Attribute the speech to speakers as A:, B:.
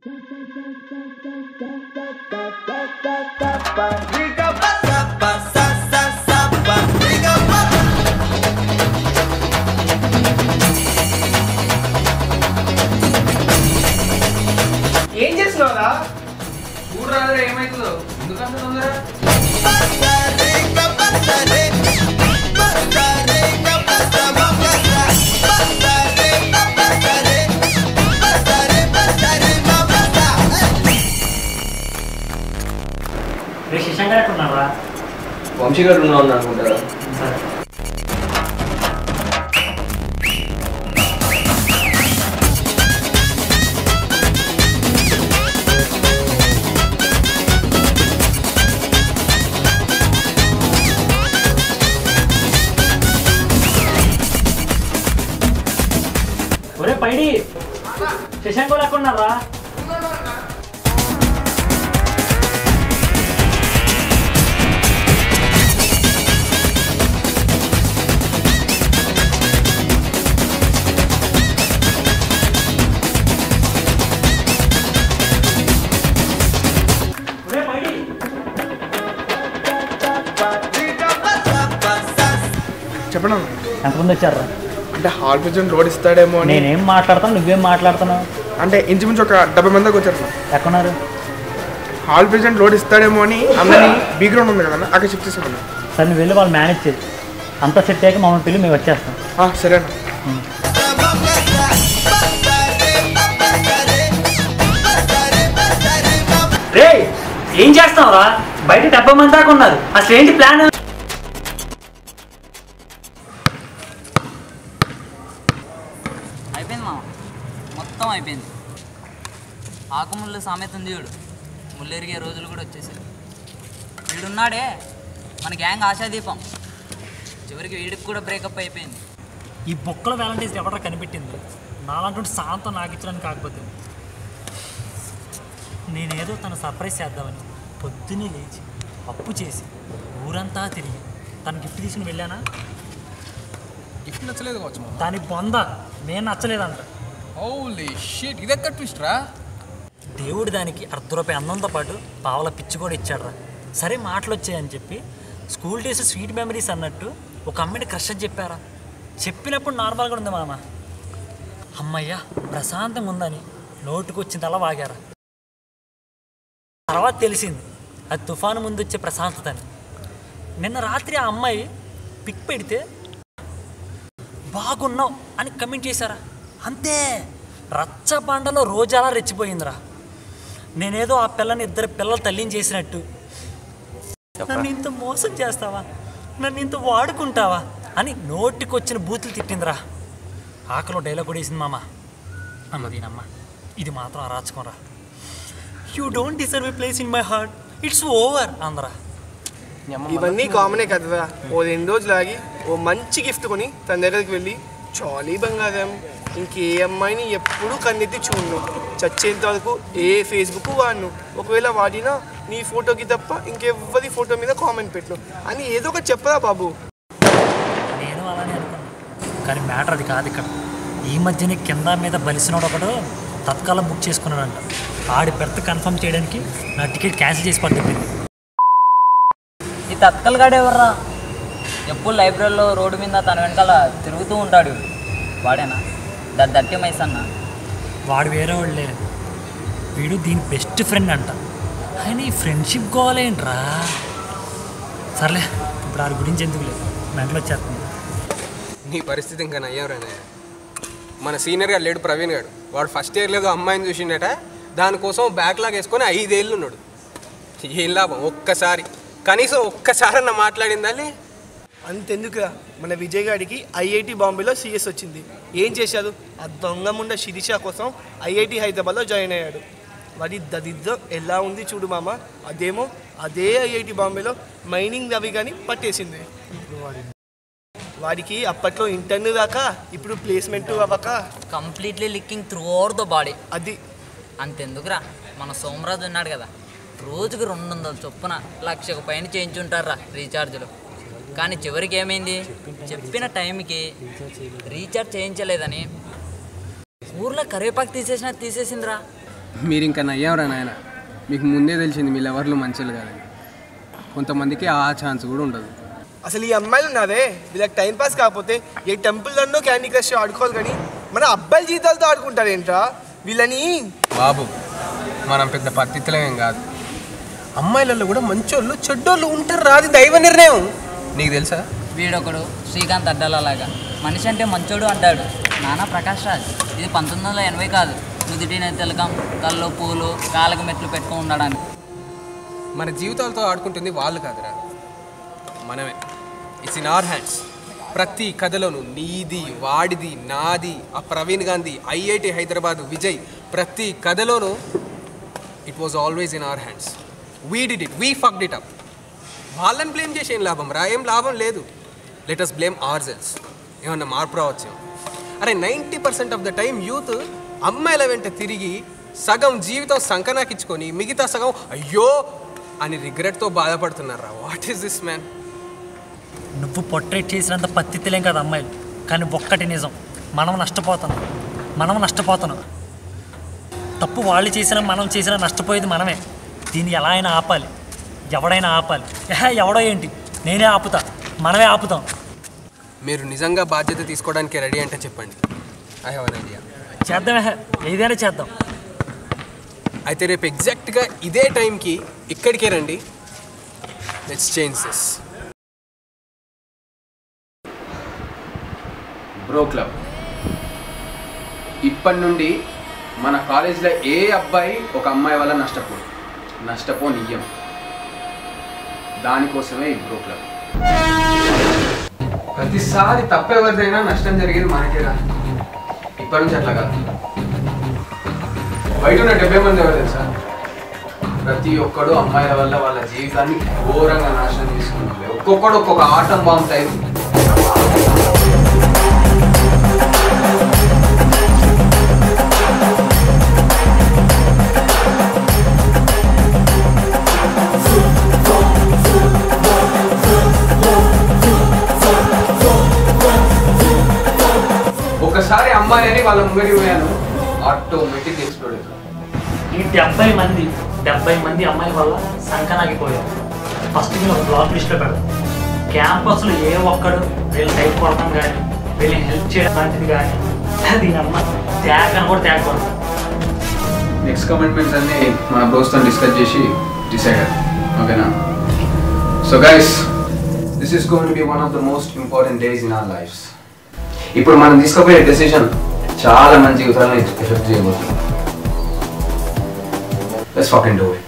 A: ఏం చేస్తున్నావురా చూడరాదురా ఏమవుతుందో ఎందుకంత తొందర
B: రే శశాంకర్ ఎక్కడున్నారా
A: వంశీ గారు ఉన్నావు అనుకుంటారా
B: సరే ఒరే పైడి శశాంక్ వాళ్ళు ఎక్కడున్నారా ఒరే పైడి
C: చెప్పడం
B: ఎంతమంది వచ్చారా
C: అంటే హాల్ ప్రెసిడెంట్ రోడ్ ఇస్తాడేమో అని
B: నేనేం మాట్లాడతాను నువ్వేం మాట్లాడుతున్నావు
C: అంటే ఇంచుమించు ఒక డెబ్బై మంది దాకా వచ్చారు సార్
B: ఎక్కడున్నారు
C: హాల్ ప్రెసిడెంట్ రోడ్ ఇస్తాడేమో అని అందరినీ బీ గ్రౌండ్ ఉంది కదా అక్కడ షిఫ్ట్ చేసాను
B: సరే నువ్వు వెళ్ళి వాళ్ళు మేనేజ్ చేయి అంతా సెట్ అయ్యాక మమ్మల్ని పిల్లి మేము వచ్చేస్తాం
C: సరే అన్న
B: రే ఏం చేస్తావురా బయట డెబ్బై మంది దాకా ఉన్నారు అసలు ఏంటి ప్లాన్
D: అయిపోయింది మామ మొత్తం అయిపోయింది ఆకుముళ్ళు సామెత ఉంది చూడు ముల్లెరిగే రోజులు కూడా వచ్చేసాయి వీడున్నాడే మన గ్యాంగ్ ఆశాదీపం చివరికి వీడికి కూడా బ్రేకప్ అయిపోయింది
B: ఈ బొక్కల వ్యాలంటైన్స్ ఎవరా కనిపెట్టింది నాలంటే సాంతం నాకు ఇచ్చడానికి కాకపోతే నేనేదో తను సర్ప్రైజ్ చేద్దామని పొద్దున్నే లేచి అప్పు చేసి ఊరంతా తిరిగి తను గిఫ్ట్ తీసుకుని వెళ్ళానా
E: గిఫ్ట్ నచ్చలేదు కావచ్చు మామ
B: దాని బొంద నేను నచ్చలేదంట
E: హౌలీ షిట్ ఇదెక్కడ ట్విస్ట్ రా
B: దేవుడు దానికి అర్ధ రూపాయి అన్నంతో పాటు పావల పిచ్చి కూడా ఇచ్చాడు సరే మాటలు వచ్చాయని చెప్పి స్కూల్ డేస్ స్వీట్ మెమరీస్ అన్నట్టు ఒక అమ్మాయిని క్రష్ అని చెప్పారా చెప్పినప్పుడు నార్మల్గా ఉంది మామ అమ్మయ్య ప్రశాంతంగా ఉందని నోటుకు వచ్చిందలా వాగారా తర్వాత తెలిసింది అది తుఫాను ముందు వచ్చే ప్రశాంతత అని నిన్న రాత్రి ఆ అమ్మాయి పిక్ పెడితే బాగున్నావు అని కమెంట్ చేశారా అంతే రచ్చబండలో రోజాలా రెచ్చిపోయిందిరా నేనేదో ఆ పిల్లని ఇద్దరు పిల్లలు తల్లిని చేసినట్టు నన్ను ఇంత మోసం చేస్తావా నన్ను ఇంత వాడుకుంటావా అని నోటికొచ్చిన బూతులు తిట్టిందిరా ఆకలో డైలాగ్ కూడా వేసింది మామ అమ్మ దీనమ్మ ఇది మాత్రం అరాచకం you don't deserve a place in my heart it's over అందరా
C: ఇవన్నీ కామనే కదరా ఓ రెండు రోజులు ఆగి ఓ మంచి గిఫ్ట్ కొని తన దగ్గరికి వెళ్ళి చాలీ బంగారం ఇంకే అమ్మాయిని ఎప్పుడూ కన్నెత్తి చూడను చచ్చేంత వరకు ఏ ఫేస్బుక్ వాడను ఒకవేళ వాడినా నీ ఫోటోకి తప్ప ఇంకెవ్వరి ఫోటో మీద కామెంట్ పెట్టు అని ఏదో ఒకటి చెప్పరా బాబు
B: నేను అలానే అనుకున్నాను కానీ మ్యాటర్ అది కాదు ఇక్కడ ఈ మధ్యనే కింద మీద బలిసినోడు ఒకడు తత్కాలం బుక్ చేసుకున్నాడంట ఆడి బెర్త్ కన్ఫర్మ్ చేయడానికి నా టికెట్ క్యాన్సిల్ చేసి పడుతుంది
D: ఈ తత్కల్ గాడు ఎవర్రా ఎప్పుడు లైబ్రరీలో రోడ్డు మీద తన వెనకాల తిరుగుతూ ఉంటాడు వీడు. వాడేనా దట్ దట్టి మైసన్న
B: వాడు వేరే వాళ్ళు లేరు వీడు దీని బెస్ట్ ఫ్రెండ్ అంట ఆయన ఈ ఫ్రెండ్షిప్ గోలేంట్రా సర్లే ఇప్పుడు వాడి గురించి ఎందుకు లేదు మెంటలు వచ్చేస్తుంది
E: నీ పరిస్థితి ఇంకా నయ్యం మన సీనియర్ గారు లేడు ప్రవీణ్ గారు వాడు ఫస్ట్ ఇయర్ లేదో అమ్మాయిని చూసిండట దానికోసం బ్యాక్లాగ్ వేసుకొని ఐదేళ్ళు ఉన్నాడు ఏం లాభం ఒక్కసారి కనీసం ఒక్కసారన్న మాట్లాడిందాలి
C: అంతెందుకురా మన విజయ్ గారికి ఐఐటి బాంబేలో సిఎస్ వచ్చింది ఏం చేశారు ఆ దొంగ ముండ శిరీష కోసం ఐఐటి హైదరాబాద్లో జాయిన్ అయ్యాడు వాడి దరిద్రం ఎలా ఉంది చూడు మామ అదేమో అదే ఐఐటి బాంబేలో మైనింగ్ రవి కానీ పట్టేసింది వాడికి అప్పట్లో ఇంటర్న్ రాక ఇప్పుడు ప్లేస్మెంట్ అవ్వక
D: completely licking through over the body
C: అది
D: అంతెందుకురా మన సోమరాజు ఉన్నాడు కదా రోజుకి రెండు వందల చొప్పున లక్షకు పైన చేయించుంటారా రీఛార్జ్లు కానీ చివరికి ఏమైంది చెప్పిన టైంకి రీఛార్జ్ చేయించలేదని ఊర్లో కరివేపాకు తీసేసినా తీసేసిందిరా
E: మీరు ఇంకా నయ్యావరా నాయన మీకు ముందే తెలిసింది మీ లవర్లు మంచిలు కాదని కొంతమందికి ఆ ఛాన్స్ కూడా ఉండదు
C: అసలు ఈ అమ్మాయిలు ఉన్నారే వీళ్ళకి టైం పాస్ కాకపోతే ఏ టెంపుల్ అన్నో క్యాండీ క్రష్ ఆడుకోవాలి కానీ మన అబ్బాయిల జీతాలతో ఆడుకుంటారు ఏంట్రా వీళ్ళని
E: బాబు మనం పెద్ద పత్తిత్తులేం కాదు అమ్మాయిలలో కూడా మంచోళ్ళు చెడ్డోళ్ళు ఉంటారు రాది దైవ నిర్ణయం నీకు తెలుసా
D: వీడొకడు శ్రీకాంత్ అడ్డాలలాగా మనిషి అంటే మంచోడు అంటాడు నానా ప్రకాష్ రాజ్ ఇది పంతొమ్మిది వందల ఎనభై కాదు నుదిటిన తిలకం కళ్ళు పూలు కాళ్ళకు మెట్లు పెట్టుకొని ఉండడానికి
E: మన జీవితాలతో ఆడుకుంటుంది వాళ్ళు కాదురా మనమే ఇట్స్ ఇన్ అవర్ హ్యాండ్స్ ప్రతి కథలోను నీది వాడిది నాది ఆ ప్రవీణ్ గాంధీ ఐఐటి హైదరాబాద్ విజయ్ ప్రతి కథలోనూ it was always in our hands we did it we fucked it up వాళ్ళని బ్లేమ్ చేసి ఏం లాభం రా ఏం లాభం లేదు let us blame our selves ఏమన్నా మార్పు రావచ్చు అరే ninety percent of the time youth అమ్మాయిల వెంట తిరిగి సగం జీవితం సంకనాకించుకొని మిగతా సగం అయ్యో అని రిగ్రెట్తో బాధపడుతున్నారా వాట్ ఈస్ దిస్ మ్యాన్
B: నువ్వు పొట్రేట్ చేసినంత పత్తిలేం కదా అమ్మాయిలు కానీ ఒక్కటి నిజం మనం నష్టపోతున్నాం మనం నష్టపోతున్నాం తప్పు వాళ్ళు చేసినా మనం చేసినా నష్టపోయేది మనమే దీన్ని ఎలా అయినా ఆపాలి ఎవడైనా ఆపాలి ఏహే ఎవడో ఏంటి నేనే ఆపుతా మనమే ఆపుతాం
E: మీరు నిజంగా బాధ్యత తీసుకోవడానికి రెడీ అంటే చెప్పండి ఐ హ్యావ్ అన్ ఐడియా
B: చేద్దాం ఏహే ఏదైనా చేద్దాం
E: అయితే రేపు ఎగ్జాక్ట్గా ఇదే టైంకి ఇక్కడికే రండి let's change this bro club ఇప్పటి నుండి మన కాలేజ్లో ఏ అబ్బాయి ఒక అమ్మాయి వల్ల నష్టపో నష్టపో నియ్యం దానికోసమే ఈ బ్రో క్లబ్ ప్రతిసారి తప్పెవరిదైనా నష్టం జరిగేది మనకేరా ఇప్పటి నుంచి అట్లా కాదు బయట ఉన్న డెబ్బై మంది ఎవరు తెలుసా ప్రతి ఒక్కడు అమ్మాయిల వల్ల వాళ్ళ జీవితాన్ని ఘోరంగా నాశనం చేసుకున్నారు ఒక్కొక్కడు ఒక్కొక్క ఆటం బాంబు టైప్ ఒకసారి అమ్మాయి అని వాళ్ళ ముంగడి పోయాను ఆటోమేటిక్ ఎక్స్ప్లోడ్ అవుతుంది
B: ఈ డెబ్బై మంది డెబ్బై మంది అమ్మాయిల వల్ల సంకనాగిపోయారు ఫస్ట్ నేను ఒక బ్లాక్ లిస్ట్లో పెడతాం క్యాంపస్లో ఏ ఒక్కడు వీళ్ళు టైప్ కొడతాం కానీ వీళ్ళని హెల్ప్ చేయడం లాంటిది కానీ దీని అమ్మ ట్యాగ్ అని కూడా ట్యాగ్ కొడతాం
E: నెక్స్ట్ కమిట్మెంట్స్ అన్ని మన బ్రోస్తో డిస్కస్ చేసి డిసైడ్ ఓకేనా so guys this is going to be one of the most important days in our lives ఇప్పుడు మనం తీసుకోబోయే డెసిషన్ చాలా మంచి జీవితాలను ఎఫెక్ట్ చేయబోతుంది let's fuck and do it